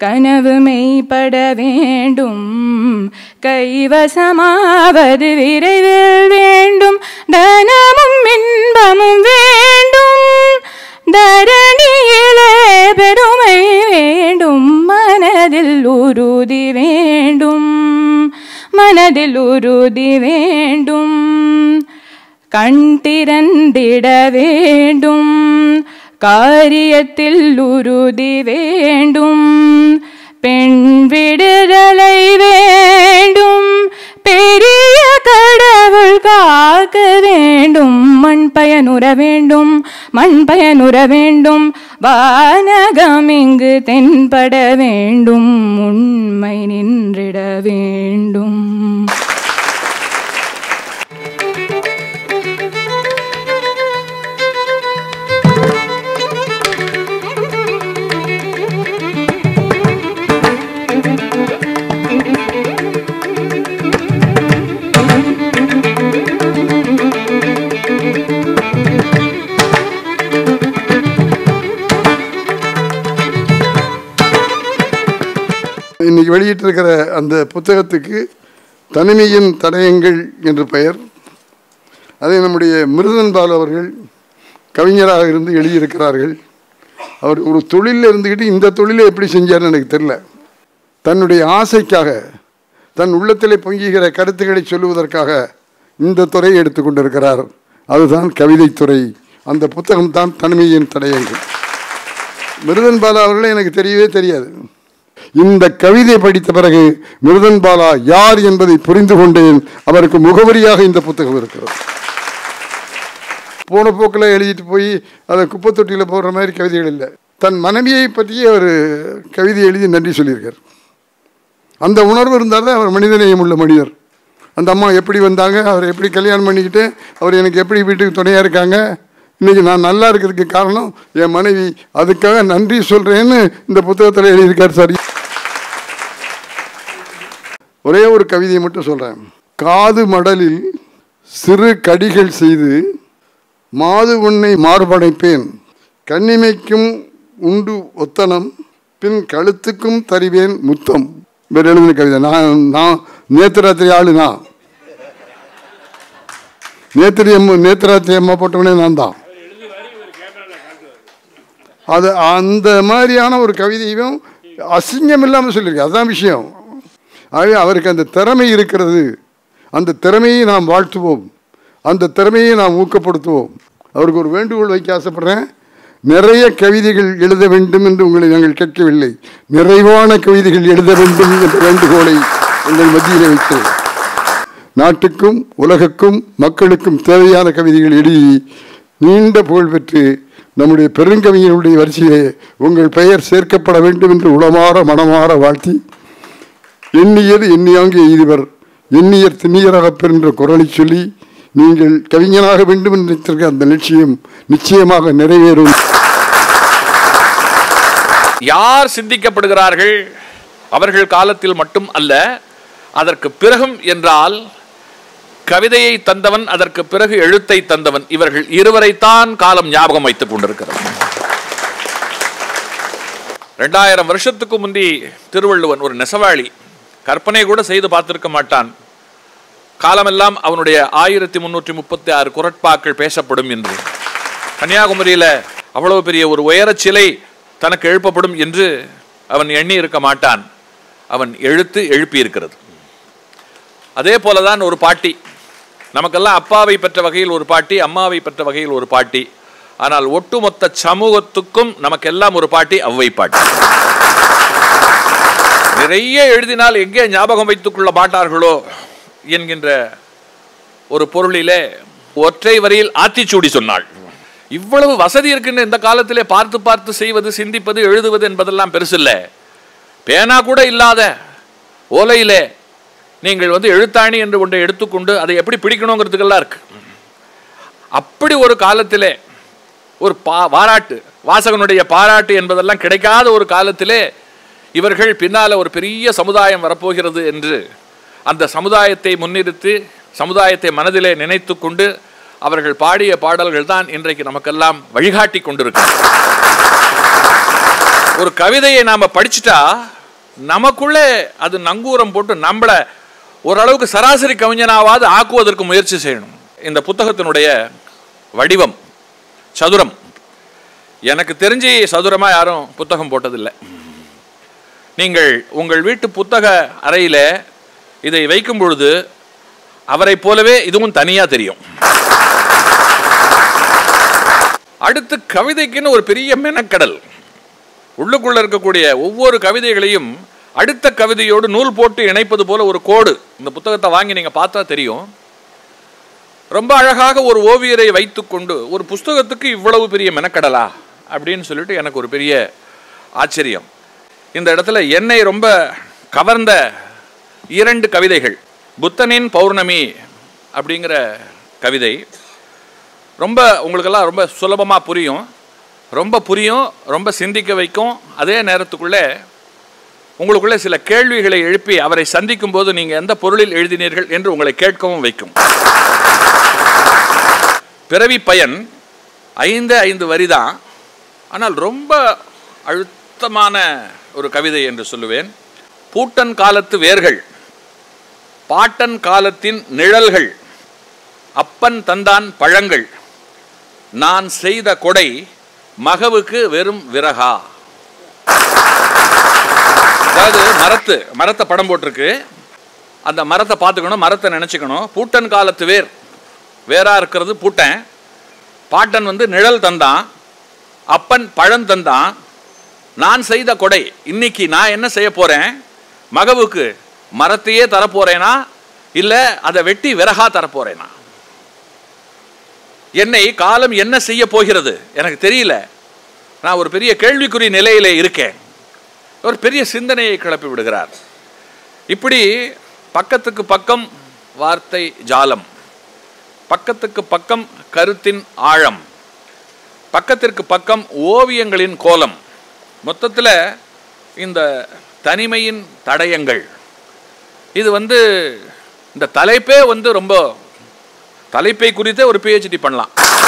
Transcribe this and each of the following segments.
கனவு மெய்ப்பட வேண்டும் கைவசமாவது விரைவில் வேண்டும் தனமும் இன்பமும் வேண்டும் தரணியிலே பெருமை வேண்டும் மனதில் உறுதி வேண்டும் மனதில் உறுதி வேண்டும் கண் திறந்திட வேண்டும் காரியத்தில் உறுதி வேண்டும் பெண் விடுதலை வேண்டும் பெரிய கடவுள் காக்க வேண்டும் மண் பயனுற வேண்டும் மண் பயனுற வேண்டும் வானகம் இங்கு தென்பட வேண்டும் உண்மை நின்றிட வேண்டும் இன்னைக்கு வெளியிட்டிருக்கிற அந்த புத்தகத்துக்கு தனிமையின் தடயங்கள் என்று பெயர் அதை நம்முடைய மிருதன் பால் அவர்கள் கவிஞராக இருந்து எழுதியிருக்கிறார்கள் அவர் ஒரு தொழிலில் இருந்துக்கிட்டு இந்த தொழிலை எப்படி செஞ்சார்னு எனக்கு தெரியல தன்னுடைய ஆசைக்காக தன் உள்ளத்திலே பொங்குகிற கருத்துக்களை சொல்லுவதற்காக இந்த துறையை எடுத்துக்கொண்டிருக்கிறார் அதுதான் கவிதைத்துறை அந்த புத்தகம் தான் தனிமையின் தடயங்கள் மிருதன் பாலா அவர்களை எனக்கு தெரியவே தெரியாது இந்த கவிதை படித்த பிறகு மிருதன் பாலா யார் என்பதை புரிந்து கொண்டேன் அவருக்கு முகவரியாக இந்த புத்தகம் இருக்கிறது போன போக்கில் எழுதிட்டு போய் அதை குப்பை தொட்டியில் போடுற மாதிரி கவிதைகள் இல்லை தன் மனைவியை பற்றியே அவர் கவிதை எழுதி நன்றி சொல்லியிருக்கார் அந்த உணர்வு இருந்தால் தான் அவர் மனிதநேயம் உள்ள மனிதர் அந்த அம்மா எப்படி வந்தாங்க அவர் எப்படி கல்யாணம் பண்ணிக்கிட்டு அவர் எனக்கு எப்படி வீட்டுக்கு துணையாக இருக்காங்க இன்னைக்கு நான் நல்லா இருக்கிறதுக்கு காரணம் என் மனைவி அதுக்காக நன்றி சொல்கிறேன்னு இந்த புத்தகத்தில் எழுதியிருக்கார் சார் ஒரே ஒரு கவிதையை மட்டும் சொல்கிறேன் காது மடலில் சிறு கடிகள் செய்து மாது உன்னை மார்படைப்பேன் கண்ணிமைக்கும் உண்டு ஒத்தனம் பின் கழுத்துக்கும் தருவேன் முத்தம் வேறு எழுதின கவிதை நான் நான் நேத்து ராத்திரி ஆளு நான் நேத்திரி அம்மா நேத்து ராத்திரி அம்மா போட்டவனே நான் தான் அது அந்த மாதிரியான ஒரு கவிதையும் அசிங்கம் இல்லாமல் சொல்லியிருக்கேன் அதுதான் விஷயம் ஆகவே அவருக்கு அந்த திறமை இருக்கிறது அந்த திறமையை நாம் வாழ்த்துவோம் அந்த திறமையை நாம் ஊக்கப்படுத்துவோம் அவருக்கு ஒரு வேண்டுகோள் வைக்க ஆசைப்படுறேன் நிறைய கவிதைகள் எழுத வேண்டும் என்று உங்களை நாங்கள் கேட்கவில்லை நிறைவான கவிதைகள் எழுத வேண்டும் என்ற வேண்டுகோளை எங்கள் மத்தியில் வைக்கிறோம் நாட்டுக்கும் உலகுக்கும் மக்களுக்கும் தேவையான கவிதைகள் எழுதி நீண்ட புகழ் பெற்று நம்முடைய பெருங்கவிஞருடைய வரிசையிலே உங்கள் பெயர் சேர்க்கப்பட வேண்டும் என்று உளமாற மனமாற வாழ்த்தி எண்ணியது எண்ணியாங்கு எய்துவர் எண்ணியர் திண்ணியராக பெறுகின்ற குரலை சொல்லி நீங்கள் கவிஞனாக வேண்டும் என்று நினைத்திருக்க அந்த நிச்சயம் நிச்சயமாக நிறைவேறும் யார் சிந்திக்கப்படுகிறார்கள் அவர்கள் காலத்தில் மட்டும் அல்ல அதற்கு பிறகும் என்றால் கவிதையை தந்தவன் அதற்கு பிறகு எழுத்தை தந்தவன் இவர்கள் இருவரைத்தான் காலம் ஞாபகம் வைத்துக் கொண்டிருக்கிறது ரெண்டாயிரம் வருஷத்துக்கு முந்தி திருவள்ளுவன் ஒரு நெசவாளி கற்பனை கூட செய்து பார்த்திருக்க மாட்டான் காலமெல்லாம் அவனுடைய ஆயிரத்தி முன்னூற்றி முப்பத்தி ஆறு குரட்பாக்கள் பேசப்படும் என்று கன்னியாகுமரியில அவ்வளவு பெரிய ஒரு உயரச் சிலை தனக்கு எழுப்பப்படும் என்று அவன் எண்ணி இருக்க மாட்டான் அவன் எழுத்து எழுப்பி இருக்கிறது அதே போலதான் ஒரு பாட்டி நமக்கெல்லாம் அப்பாவை பெற்ற வகையில் ஒரு பாட்டி அம்மாவை பெற்ற வகையில் ஒரு பாட்டி ஆனால் ஒட்டுமொத்த சமூகத்துக்கும் நமக்கெல்லாம் ஒரு பாட்டி அவ்வை பாட்டி நிறைய எழுதினால் எங்கே ஞாபகம் வைத்துக் கொள்ள மாட்டார்களோ என்கின்ற ஒரு பொருளிலே ஒற்றை வரியில் ஆத்திச்சூடி சொன்னாள் இவ்வளவு வசதி இருக்கின்ற இந்த காலத்திலே பார்த்து பார்த்து செய்வது சிந்திப்பது எழுதுவது என்பதெல்லாம் பெருசில்ல பேனா கூட இல்லாத ஓலையிலே நீங்கள் வந்து எழுத்தாணி என்று ஒன்றை எடுத்துக்கொண்டு அதை எப்படி பிடிக்கணுங்கிறதுக்கெல்லாம் இருக்கு அப்படி ஒரு காலத்திலே ஒரு பா பாராட்டு வாசகனுடைய பாராட்டு என்பதெல்லாம் கிடைக்காத ஒரு காலத்திலே இவர்கள் பின்னால ஒரு பெரிய சமுதாயம் வரப்போகிறது என்று அந்த சமுதாயத்தை முன்னிறுத்தி சமுதாயத்தை மனதிலே நினைத்து கொண்டு அவர்கள் பாடிய பாடல்கள் தான் இன்றைக்கு நமக்கெல்லாம் வழிகாட்டி கொண்டிருக்கிறது ஒரு கவிதையை நாம படிச்சுட்டா நமக்குள்ளே அது நங்கூரம் போட்டு நம்மள ஓரளவுக்கு சராசரி கவிஞனாவது ஆக்குவதற்கு முயற்சி செய்யணும் இந்த புத்தகத்தினுடைய வடிவம் சதுரம் எனக்கு தெரிஞ்சு சதுரமா யாரும் புத்தகம் போட்டதில்லை நீங்கள் உங்கள் வீட்டு புத்தக அறையில இதை வைக்கும் பொழுது அவரைப் போலவே இதுவும் தனியா தெரியும் அடுத்து கவிதைக்குன்னு ஒரு பெரிய மெனக்கடல் உள்ளுக்குள்ள இருக்கக்கூடிய ஒவ்வொரு கவிதைகளையும் அடுத்த கவிதையோடு நூல் போட்டு இணைப்பது போல ஒரு கோடு இந்த புத்தகத்தை வாங்கி நீங்க பார்த்தா தெரியும் ரொம்ப அழகாக ஒரு ஓவியரை வைத்துக்கொண்டு ஒரு புஸ்தகத்துக்கு இவ்வளவு பெரிய மெனக்கடலா அப்படின்னு சொல்லிட்டு எனக்கு ஒரு பெரிய ஆச்சரியம் இந்த இடத்துல என்னை ரொம்ப கவர்ந்த இரண்டு கவிதைகள் புத்தனின் பௌர்ணமி அப்படிங்கிற கவிதை ரொம்ப உங்களுக்கெல்லாம் ரொம்ப சுலபமாக புரியும் ரொம்ப புரியும் ரொம்ப சிந்திக்க வைக்கும் அதே நேரத்துக்குள்ளே உங்களுக்குள்ளே சில கேள்விகளை எழுப்பி அவரை சந்திக்கும் போது நீங்கள் எந்த பொருளில் எழுதினீர்கள் என்று உங்களை கேட்கவும் வைக்கும் பிறவி பயன் ஐந்து ஐந்து வரி தான் ஆனால் ரொம்ப அழுத்தமான ஒரு கவிதை என்று சொல்லுவேன் பூட்டன் காலத்து வேர்கள் பாட்டன் காலத்தின் நிழல்கள் அப்பன் தந்தான் பழங்கள் நான் செய்த கொடை மகவுக்கு வெறும் விறகா அதாவது மரத்து மரத்தை படம் போட்டிருக்கு அந்த மரத்தை பார்த்துக்கணும் மரத்தை நினச்சிக்கணும் பூட்டன் காலத்து வேர் வேரா இருக்கிறது பூட்டன் பாட்டன் வந்து நிழல் தந்தான் அப்பன் பழம் தந்தான் நான் செய்த கொடை இன்னைக்கு நான் என்ன செய்ய போறேன் மகவுக்கு மரத்தையே தரப்போறேனா இல்லை அதை வெட்டி விறகா தரப்போறேனா என்னை காலம் என்ன செய்ய போகிறது எனக்கு தெரியல நான் ஒரு பெரிய கேள்விக்குறி நிலையிலே இருக்கேன் ஒரு பெரிய சிந்தனையை கிளப்பி விடுகிறார் இப்படி பக்கத்துக்கு பக்கம் வார்த்தை ஜாலம் பக்கத்துக்கு பக்கம் கருத்தின் ஆழம் பக்கத்திற்கு பக்கம் ஓவியங்களின் கோலம் மொத்தத்தில் இந்த தனிமையின் தடயங்கள் இது வந்து இந்த தலைப்பே வந்து ரொம்ப தலைப்பை குறித்தே ஒரு பிஹெச்டி பண்ணலாம்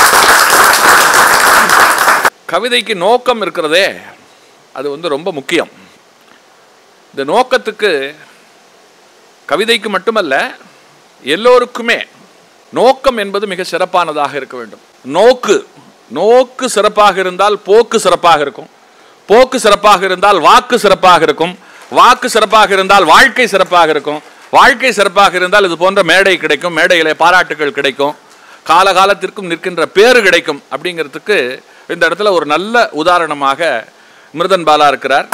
கவிதைக்கு நோக்கம் இருக்கிறதே அது வந்து ரொம்ப முக்கியம் இந்த நோக்கத்துக்கு கவிதைக்கு மட்டுமல்ல எல்லோருக்குமே நோக்கம் என்பது மிக சிறப்பானதாக இருக்க வேண்டும் நோக்கு நோக்கு சிறப்பாக இருந்தால் போக்கு சிறப்பாக இருக்கும் போக்கு சிறப்பாக இருந்தால் வாக்கு சிறப்பாக இருக்கும் வாக்கு சிறப்பாக இருந்தால் வாழ்க்கை சிறப்பாக இருக்கும் வாழ்க்கை சிறப்பாக இருந்தால் இது போன்ற மேடை கிடைக்கும் மேடையிலே பாராட்டுகள் கிடைக்கும் காலகாலத்திற்கும் நிற்கின்ற பேரு கிடைக்கும் அப்படிங்கிறதுக்கு இந்த இடத்துல ஒரு நல்ல உதாரணமாக மிருதன் பாலா இருக்கிறார்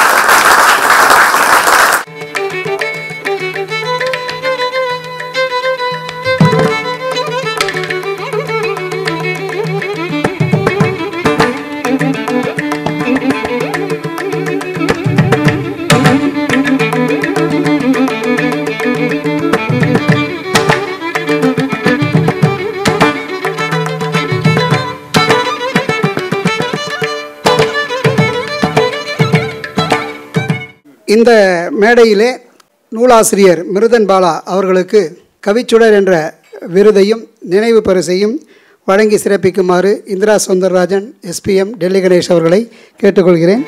இந்த மேடையிலே நூலாசிரியர் மிருதன் பாலா அவர்களுக்கு கவிச்சுடர் என்ற விருதையும் நினைவு பரிசையும் வழங்கி சிறப்பிக்குமாறு இந்திரா சுந்தரராஜன் எஸ்பிஎம் டெல்லி கணேஷ் அவர்களை கேட்டுக்கொள்கிறேன்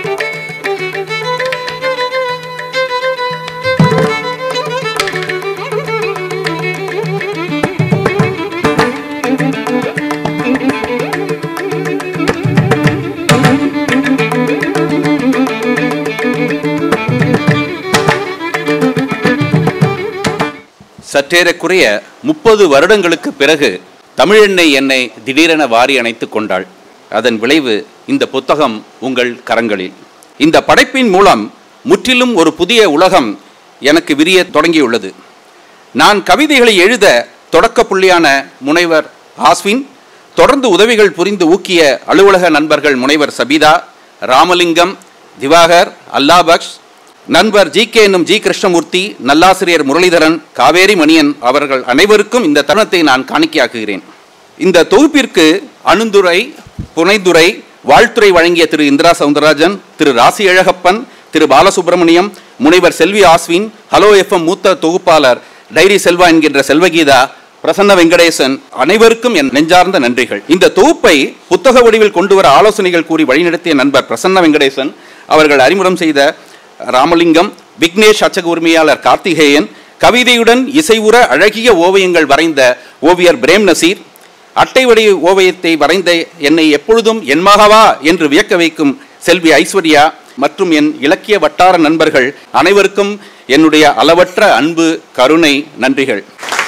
சற்றேறக்குறைய முப்பது வருடங்களுக்கு பிறகு தமிழெண்ணை என்னை திடீரென வாரி அணைத்துக் கொண்டாள் அதன் விளைவு இந்த புத்தகம் உங்கள் கரங்களில் இந்த படைப்பின் மூலம் முற்றிலும் ஒரு புதிய உலகம் எனக்கு விரிய தொடங்கியுள்ளது நான் கவிதைகளை எழுத தொடக்க புள்ளியான முனைவர் ஆஸ்வின் தொடர்ந்து உதவிகள் புரிந்து ஊக்கிய அலுவலக நண்பர்கள் முனைவர் சபிதா ராமலிங்கம் திவாகர் அல்லாபக்ஷ் நண்பர் ஜி கே என்னும் ஜி கிருஷ்ணமூர்த்தி நல்லாசிரியர் முரளிதரன் காவேரி மணியன் அவர்கள் அனைவருக்கும் இந்த தருணத்தை நான் காணிக்கையாக்குகிறேன் இந்த தொகுப்பிற்கு அணுந்துரை புனைந்துரை வாழ்த்துரை வழங்கிய திரு இந்திரா சவுந்தரராஜன் திரு ராசி அழகப்பன் திரு பாலசுப்ரமணியம் முனைவர் செல்வி ஆஸ்வின் ஹலோ எஃப்எம் மூத்த தொகுப்பாளர் டைரி செல்வா என்கின்ற செல்வகீதா பிரசன்ன வெங்கடேசன் அனைவருக்கும் என் நெஞ்சார்ந்த நன்றிகள் இந்த தொகுப்பை புத்தக வடிவில் கொண்டு வர ஆலோசனைகள் கூறி வழிநடத்திய நண்பர் பிரசன்ன வெங்கடேசன் அவர்கள் அறிமுகம் செய்த ராமலிங்கம் விக்னேஷ் அச்சக உரிமையாளர் கார்த்திகேயன் கவிதையுடன் இசைவுற அழகிய ஓவியங்கள் வரைந்த ஓவியர் பிரேம் நசீர் அட்டை வடி ஓவியத்தை வரைந்த என்னை எப்பொழுதும் என் மகவா என்று வியக்க வைக்கும் செல்வி ஐஸ்வர்யா மற்றும் என் இலக்கிய வட்டார நண்பர்கள் அனைவருக்கும் என்னுடைய அளவற்ற அன்பு கருணை நன்றிகள்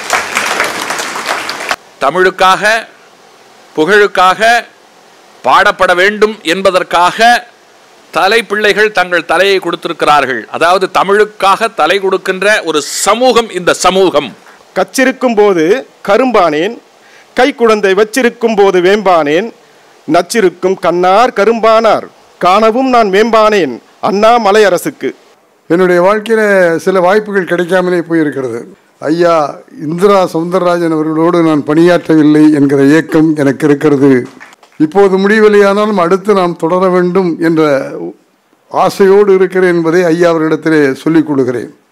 தமிழுக்காக புகழுக்காக பாடப்பட வேண்டும் என்பதற்காக தலைப்பிள்ளைகள் தங்கள் தலையை கொடுத்திருக்கிறார்கள் அதாவது தமிழுக்காக தலை கொடுக்கின்ற ஒரு சமூகம் இந்த சமூகம் கச்சிருக்கும் போது கரும்பானேன் கை குழந்தை வச்சிருக்கும் போது வேம்பானேன் நச்சிருக்கும் கண்ணார் கரும்பானார் காணவும் நான் வேம்பானேன் அண்ணா மலையரசுக்கு என்னுடைய வாழ்க்கையில் சில வாய்ப்புகள் கிடைக்காமலே போயிருக்கிறது ஐயா இந்திரா சவுந்தரராஜன் அவர்களோடு நான் பணியாற்றவில்லை என்கிற ஏக்கம் எனக்கு இருக்கிறது இப்போது முடியவில்லையானாலும் அடுத்து நாம் தொடர வேண்டும் என்ற ஆசையோடு இருக்கிறேன் என்பதை ஐயா அவர்களிடத்திலே சொல்லிக் கொடுக்கிறேன்